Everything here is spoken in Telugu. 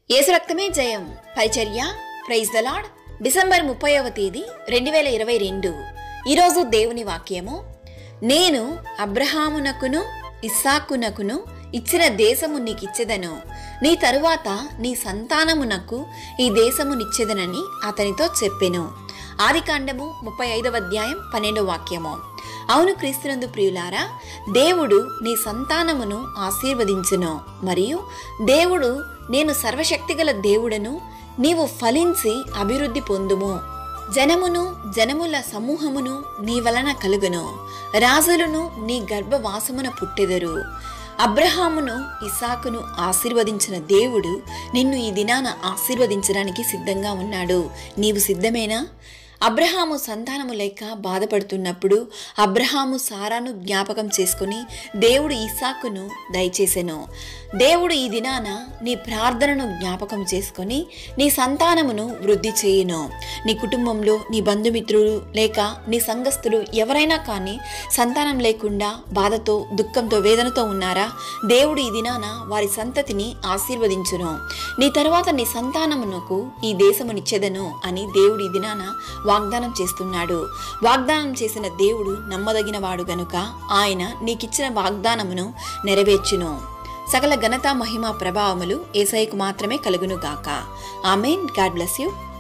యేసు రక్తమే జయం పరిచర్య ప్రైజ్ ద లార్డ్ డిసెంబర్ ముప్పైవ తేదీ రెండు వేల ఇరవై రెండు ఈరోజు దేవుని వాక్యము నేను అబ్రహామునకును ఇస్సాకునకును ఇచ్చిన దేశము నీకిచ్చెదను నీ తరువాత నీ సంతానమునకు ఈ దేశము నిచ్చెదనని అతనితో చెప్పెను ఆదికాండము ముప్పై ఐదవ అధ్యాయం పన్నెండవ వాక్యము అవును క్రీస్తునందు ప్రియులారా దేవుడు నీ సంతానమును ఆశీర్వదించును మరియు దేవుడు నేను సర్వశక్తిగల దేవుడను నీవు ఫలించి అభివృద్ధి పొందుము జనమును జనముల సమూహమును నీ వలన కలుగును రాజులను నీ గర్భవాసమున పుట్టెదరు అబ్రహామును ఇసాకును ఆశీర్వదించిన దేవుడు నిన్ను ఈ దినాన ఆశీర్వదించడానికి సిద్ధంగా ఉన్నాడు నీవు సిద్ధమేనా అబ్రహాము సంతానము లేక బాధపడుతున్నప్పుడు అబ్రహాము సారాను జ్ఞాపకం చేసుకుని దేవుడు ఇసాకును దయచేసెను దేవుడు ఈ దినాన నీ ప్రార్థనను జ్ఞాపకం చేసుకొని నీ సంతానమును వృద్ధి చేయును నీ కుటుంబంలో నీ బంధుమిత్రులు లేక నీ సంఘస్థులు ఎవరైనా కానీ సంతానం లేకుండా బాధతో దుఃఖంతో వేదనతో ఉన్నారా దేవుడు ఈ దినాన వారి సంతతిని ఆశీర్వదించును నీ తర్వాత నీ సంతానమునకు ఈ దేశమునిచ్చెదను అని దేవుడు ఈ దినాన వాగ్దానం చేస్తున్నాడు వాగ్దానం చేసిన దేవుడు నమ్మదగిన వాడు గనుక ఆయన నీకిచ్చిన వాగ్దానమును నెరవేర్చును సకల ఘనత మహిమ ప్రభావములు ఏసైకు మాత్రమే కలుగును గాక ఆమెన్ గాడ్ బ్లెస్ యూ